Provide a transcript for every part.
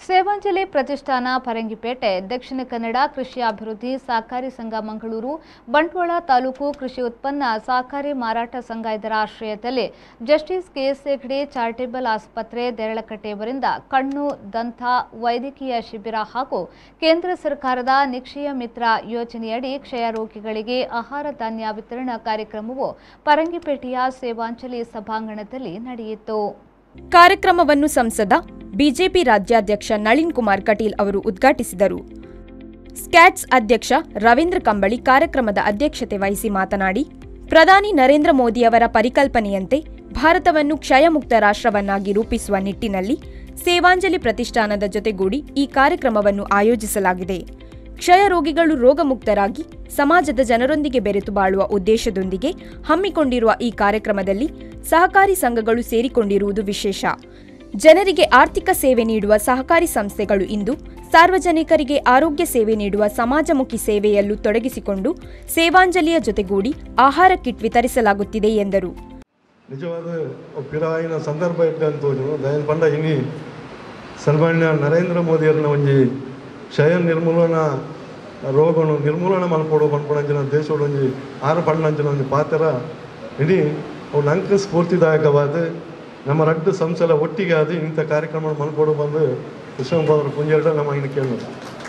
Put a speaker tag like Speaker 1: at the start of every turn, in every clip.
Speaker 1: ಸೇವಾಂಜಲಿ ಪ್ರತಿಷ್ಠಾನ ಪರಂಗಿಪೇಟೆ ದಕ್ಷಿಣ ಕನ್ನಡ ಕೃಷಿ ಅಭಿವೃದ್ಧಿ ಸಹಕಾರಿ ಸಂಘ ಮಂಗಳೂರು ಬಂಟ್ವಾಳ ತಾಲೂಕು ಕೃಷಿ ಉತ್ಪನ್ನ ಸಹಕಾರಿ ಮಾರಾಟ ಸಂಘ ಇದರ ಆಶ್ರಯದಲ್ಲಿ ಜಸ್ಟಿಸ್ ಕೆಎಸ್ ಹೆಗ್ಡೆ ಚಾರಿಟೇಬಲ್ ಆಸ್ಪತ್ರೆ ದೇರಳಕಟ್ಟೆ ಇವರಿಂದ ಕಣ್ಣು ದಂತ ವೈದ್ಯಕೀಯ ಶಿಬಿರ ಹಾಗೂ ಕೇಂದ್ರ ಸರ್ಕಾರದ ನಿಕ್ಷಯ ಮಿತ್ರ ಯೋಜನೆಯಡಿ ಕ್ಷಯ ರೋಗಿಗಳಿಗೆ ಆಹಾರ ಧಾನ್ಯ ವಿತರಣಾ ಕಾರ್ಯಕ್ರಮವು ಪರಂಗಿಪೇಟೆಯ ಸೇವಾಂಜಲಿ ಸಭಾಂಗಣದಲ್ಲಿ ನಡೆಯಿತು
Speaker 2: ಕಾರ್ಯಕ್ರಮವನ್ನು ಸಂಸದ ಬಿಜೆಪಿ ರಾಜ್ಯಾಧ್ಯಕ್ಷ ನಳಿನ್ ಕುಮಾರ್ ಕಟೀಲ್ ಅವರು ಉದ್ಘಾಟಿಸಿದರು ಸ್ಕ್ಯಾಟ್ಸ್ ಅಧ್ಯಕ್ಷ ರವೀಂದ್ರ ಕಂಬಳಿ ಕಾರ್ಯಕ್ರಮದ ಅಧ್ಯಕ್ಷತೆ ವಹಿಸಿ ಮಾತನಾಡಿ ಪ್ರಧಾನಿ ನರೇಂದ್ರ ಮೋದಿಯವರ ಪರಿಕಲ್ಪನೆಯಂತೆ ಭಾರತವನ್ನು ಕ್ಷಯಮುಕ್ತ ರಾಷ್ಟ್ರವನ್ನಾಗಿ ರೂಪಿಸುವ ನಿಟ್ಟಿನಲ್ಲಿ ಸೇವಾಂಜಲಿ ಪ್ರತಿಷ್ಠಾನದ ಜೊತೆಗೂಡಿ ಈ ಕಾರ್ಯಕ್ರಮವನ್ನು ಆಯೋಜಿಸಲಾಗಿದೆ ಕ್ಷಯ ರೋಗಿಗಳು ರೋಗಮುಕ್ತರಾಗಿ ಸಮಾಜದ ಜನರೊಂದಿಗೆ ಬೆರೆತು ಬಾಳುವ ಉದ್ದೇಶದೊಂದಿಗೆ ಹಮ್ಮಿಕೊಂಡಿರುವ ಈ ಕಾರ್ಯಕ್ರಮದಲ್ಲಿ ಸಹಕಾರಿ ಸಂಘಗಳು ಸೇರಿಕೊಂಡಿರುವುದು ವಿಶೇಷ ಜನರಿಗೆ ಆರ್ಥಿಕ ಸೇವೆ ನೀಡುವ ಸಹಕಾರಿ ಸಂಸ್ಥೆಗಳು ಇಂದು ಸಾರ್ವಜನಿಕರಿಗೆ ಆರೋಗ್ಯ ಸೇವೆ ನೀಡುವ ಸಮಾಜಮುಖಿ ಸೇವೆಯಲ್ಲೂ ತೊಡಗಿಸಿಕೊಂಡು ಸೇವಾಂಜಲಿಯ ಜೊತೆಗೂಡಿ ಆಹಾರ ಕಿಟ್ ವಿತರಿಸಲಾಗುತ್ತಿದೆ ಎಂದರು
Speaker 3: ನಿಜವಾದ ಪಿರಾಯಿನ ಸಂದರ್ಭ ಇಟ್ಟ ಅಂತ ತೋಜುನು ದಯನ್ ಪಂಡ ಇನಿ ಸನ್ಮಾನ್ಯ ನರೇಂದ್ರ ಮೋದಿಯರ್ನ ಒಂಜಿ ಕ್ಷಯ ನಿರ್ಮೂಲನ ರೋಗನು ನಿರ್ಮೂಲನ ಮಲ್ಪಡು ಪನ್ಪಣಂಚಿನ ದೇಶೋಡು ಒಂಜಿ ಆರು ಪಣ್ಣಂಚಿನ ಒಂಜಿ ಪಾತ್ರ ಇಡೀ ಅವು ನಂಗೆ ಸ್ಫೂರ್ತಿದಾಯಕವಾದ ನಮ್ಮ ರಡ್ಡು ಸಂಸ್ಥೆಲ ಒಟ್ಟಿಗೆ ಆದ ಇಂಥ ಕಾರ್ಯಕ್ರಮ ಮಲ್ಪಡು ಬಂದು ವಿಶ್ವಪಾದರ ಪುಂಜೇಟ ನಮ್ಮ ಇನ್ನು ಕೇಳೋದು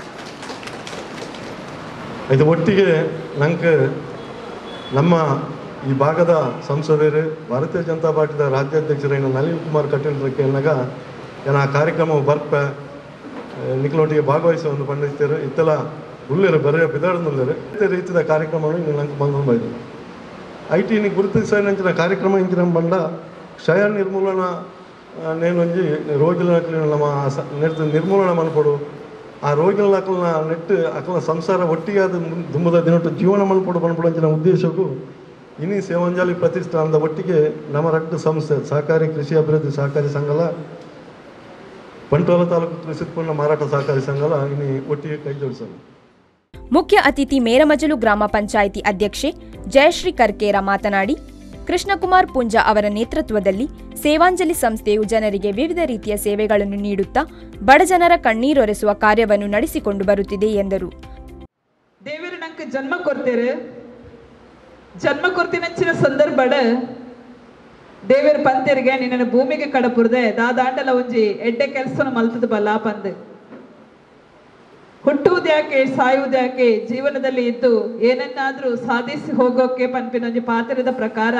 Speaker 3: ಇದು ಒಟ್ಟಿಗೆ ನಂಗೆ ನಮ್ಮ ಈ ಭಾಗದ ಸಂಸದರು ಭಾರತೀಯ ಜನತಾ ಪಾರ್ಟಿದ ರಾಜ್ಯಾಧ್ಯಕ್ಷರಾಗಿನ ನಳಿನ್ ಕುಮಾರ್ ಕಟೀಲ್ ಕೇಳಿನಾಗ ಏನು ಆ ಕಾರ್ಯಕ್ರಮ ಬರ್ಪ ನಿಕ್ಲೊಟ್ಟಿಗೆ ಭಾಗವಹಿಸಿ ಒಂದು ಪಂಡಿತರು ಇತ್ತೆಲ್ಲ ಉಳ್ಳೇರು ಬರೆಯ ಬಿದಾಡನುಳ್ಳೇರು ಇದೇ ರೀತಿಯ ಕಾರ್ಯಕ್ರಮಗಳು ಇನ್ನು ನಂಗೆ ಬಂದು ಬೈದು ಐ ಟಿ ಗುರುತಿಸಿನ ಕಾರ್ಯಕ್ರಮ ಇಂಚಿನ ಬಂಡ ಕ್ಷಯ ನಿರ್ಮೂಲನ ಆ, ನೇನೊಂಜಿ ರೋಗಿಲ ನಮ್ಮ ಸ- ನಿರ್ದ ನಿರ್ಮೂಲನ ಮಲ್ಪಡು ಆ ರೋಗಿಗಳ ಅಕಲ್ನ ನೆಟ್ಟು ಅಕಲ್ನ ಸಂಸಾರ ಒಟ್ಟಿಗೆ ಅದು ಮುಂ- ದುಂಬದ ದಿನೊಟ್ಟು ಜೀವನ ಮಲ್ಪಡು ಬಂದ್ಬಿಡು ಅಂಚಿನ ಉದ್ದೇಶಕ್ಕೂ ಇನಿ ಸೇವಂಜಾಲಿ ಪ್ರತಿಷ್ಠಾನದ ಒಟ್ಟಿಗೆ ನಮ್ಮ ರಟ್ಟು ಸಂಸ್ಥೆ ಸಹಕಾರಿ ಕೃಷಿ ಅಭಿವೃದ್ಧಿ ಸಹಕಾರಿ ಸಂಘಲ ಬಂಟ್ವಾಳ ತಾಲೂಕು ಕೃಷಿ ಉತ್ಪನ್ನ ಮಾರಾಟ ಸಹಕಾರಿ ಸಂಘಲ ಇನಿ ಒಟ್ಟಿಗೆ ಕೈ ಜೋಡಿಸೋದು
Speaker 2: ಮುಖ್ಯ ಅತಿಥಿ ಮೇರಮಜಲು ಗ್ರಾಮ ಪಂಚಾಯಿತಿ ಅಧ್ಯಕ್ಷೆ ಜಯಶ್ರೀ ಕರ್ಕೇರ ಮಾತನಾಡಿ ಕೃಷ್ಣಕುಮಾರ್ ಪುಂಜ ಅವರ ನೇತೃತ್ವದಲ್ಲಿ ಸೇವಾಂಜಲಿ ಸಂಸ್ಥೆಯು ಜನರಿಗೆ ವಿವಿಧ ರೀತಿಯ ಸೇವೆಗಳನ್ನು ನೀಡುತ್ತಾ ಬಡಜನರ ಕಣ್ಣೀರೊರೆಸುವ ಕಾರ್ಯವನ್ನು ನಡೆಸಿಕೊಂಡು ಬರುತ್ತಿದೆ ಎಂದರು
Speaker 4: ದೇವರು ನಂಗೆ ಜನ್ಮ ಕೊಡ್ತೀರಿ ಜನ್ಮ ಕೊಡ್ತೀನಂಚಿನ ಸಂದರ್ಭಡ ದೇವರ ಪಂತಿರಿಗೆ ನಿನ್ನ ಭೂಮಿಗೆ ಕಡಪುರ್ದೆ ದಾದಾಂಡಲ ಒಂಜಿ ಎಡ್ಡೆ ಕೆಲ್ಸನ ಮಲ್ತದ ಬಲ್ಲ ಪಂದ್ ಹುಟ್ಟುವುದ್ಯಾಕೆ ಸಾಯುವುದ್ಯಾಕೆ ಜೀವನದಲ್ಲಿ ಇದ್ದು ಏನನ್ನಾದ್ರೂ ಸಾಧಿಸಿ ಹೋಗೋಕೆ ಪನ್ಪಿನ ಒಂಜಿ ಪಾತ್ರದ ಪ್ರಕಾರ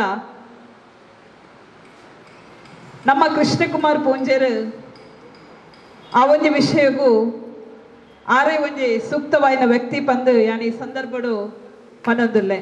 Speaker 4: ನಮ್ಮ ಕೃಷ್ಣಕುಮಾರ್ ಪೂಂಜೇರು ಆ ಒಂಜಿ ವಿಷಯಗೂ ಆರೇ ಒಂಜಿ ಸೂಕ್ತವಾಯಿನ ವ್ಯಕ್ತಿ ಪಂದು ಯಾನಿ ಸಂದರ್ಭಡು ಪನೊಂದುಲ್ಲೆ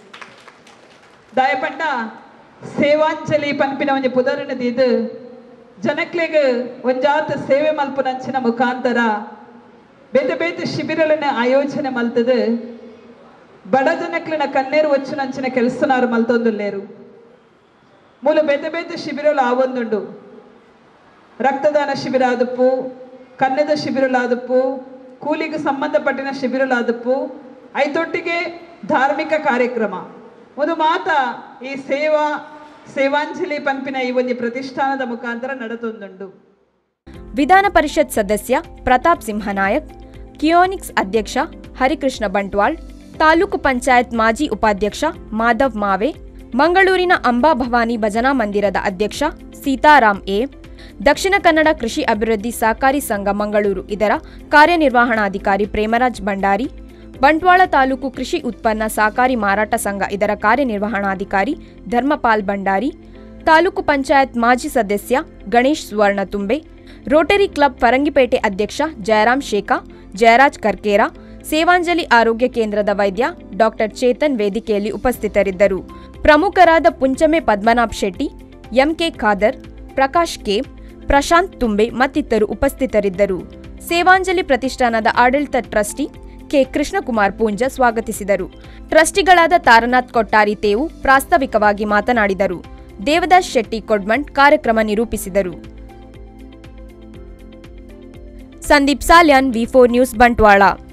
Speaker 4: ದಯಪಂಡ ಸೇವಾಂಜಲಿ ಪನ್ಪಿನ ಒಂಜಿ ಪುದರನದಿದು ಜನಕ್ಲೆಗ್ ಒಂಜಾತ ಸೇವೆ ಮಲ್ಪುನಂಚಿನ ಮುಖಾಂತರ ಬೇತೆ ಬೇತೆ ಶಿಬಿರಗಳನ್ನ ಆಯೋಜನೆ ಮಲ್ತದು ಬಡ ಜನಕ್ಲನ ಕಣ್ಣೀರು వచ్చునంచిన ಕೆಲಸನಾರು ಮಲ್ತೊಂದುಲ್ಲೇರು ಮೂಲ ಬೇತೆ ಬೇತೆ ಶಿಬಿರలు ಆವೊಂದುಂಡು ರಕ್ತದಾನ ಶಿಬಿರ ಆದಪ್ಪು ಕನ್ನದ ಶಿಬಿರಲಾದಪ್ಪು ಕೂಲಿಗೆ ಸಂಬಂಧಪಟ್ಟಿನ ಶಿಬಿರಲಾದಪ್ಪು ಐದೊಟ್ಟಿಗೆ ಧಾರ್ಮಿಕ ಕಾರ್ಯಕ್ರಮ ಒಂದು ಮಾತ ಈ ಸೇವಾ ಸೇವಾಂಜಲಿ ಪಂಪಿನ ಈ ಒಂದು ಪ್ರತಿಷ್ಠಾನದ ಮುಖಾಂತರ ನಡೆತೊಂದುಂಡು
Speaker 2: ವಿಧಾನ ಪರಿಷತ್ ಸದಸ್ಯ ಪ್ರತಾಪ್ ಸಿಂಹನಾಯಕ್ ಕಿಯೋನಿಕ್ಸ್ ಅಧ್ಯಕ್ಷ ಹರಿಕೃಷ್ಣ ಬಂಟ್ವಾಳ್ ತಾಲೂಕು ಪಂಚಾಯತ್ ಮಾಜಿ ಉಪಾಧ್ಯಕ್ಷ ಮಾಧವ್ ಮಾವೆ ಮಂಗಳೂರಿನ ಅಂಬಾ ಭವಾನಿ ಭಜನಾ ಮಂದಿರದ ಅಧ್ಯಕ್ಷ ಸೀತಾರಾಮ್ ಎ ದಕ್ಷಿಣ ಕನ್ನಡ ಕೃಷಿ ಅಭಿವೃದ್ಧಿ ಸಹಕಾರಿ ಸಂಘ ಮಂಗಳೂರು ಇದರ ಕಾರ್ಯನಿರ್ವಹಣಾಧಿಕಾರಿ ಪ್ರೇಮರಾಜ್ ಭಂಡಾರಿ ಬಂಟ್ವಾಳ ತಾಲೂಕು ಕೃಷಿ ಉತ್ಪನ್ನ ಸಹಕಾರಿ ಮಾರಾಟ ಸಂಘ ಇದರ ಕಾರ್ಯನಿರ್ವಹಣಾಧಿಕಾರಿ ಧರ್ಮಪಾಲ್ ಭಂಡಾರಿ ತಾಲೂಕು ಪಂಚಾಯತ್ ಮಾಜಿ ಸದಸ್ಯ ಗಣೇಶ್ ಸುವರ್ಣ ತುಂಬೆ ರೋಟರಿ ಕ್ಲಬ್ ಫರಂಗಿಪೇಟೆ ಅಧ್ಯಕ್ಷ ಜಯರಾಮ್ ಶೇಖಾ ಜಯರಾಜ್ ಕರ್ಕೇರ ಸೇವಾಂಜಲಿ ಆರೋಗ್ಯ ಕೇಂದ್ರದ ವೈದ್ಯ ಡಾಕ್ಟರ್ ಚೇತನ್ ವೇದಿಕೆಯಲ್ಲಿ ಉಪಸ್ಥಿತರಿದ್ದರು ಪ್ರಮುಖರಾದ ಪುಂಚಮೆ ಪದ್ಮನಾಭ್ ಶೆಟ್ಟಿ ಎಂಕೆ ಖಾದರ್ ಪ್ರಕಾಶ್ ಕೆ ಪ್ರಶಾಂತ್ ತುಂಬೆ ಮತ್ತಿತರರು ಉಪಸ್ಥಿತರಿದ್ದರು ಸೇವಾಂಜಲಿ ಪ್ರತಿಷ್ಠಾನದ ಆಡಳಿತ ಟ್ರಸ್ಟಿ ಕೆ ಕೃಷ್ಣಕುಮಾರ್ ಪೂಂಜ ಸ್ವಾಗತಿಸಿದರು ಟ್ರಸ್ಟಿಗಳಾದ ತಾರನಾಥ್ ಕೊಟ್ಟಾರಿ ತೇವು ಪ್ರಾಸ್ತಾವಿಕವಾಗಿ ಮಾತನಾಡಿದರು ದೇವದಾಸ್ ಶೆಟ್ಟಿ ಕೊಡ್ಮಂಡ್ ಕಾರ್ಯಕ್ರಮ ನಿರೂಪಿಸಿದರು Sandeep Salian V four news Bantwal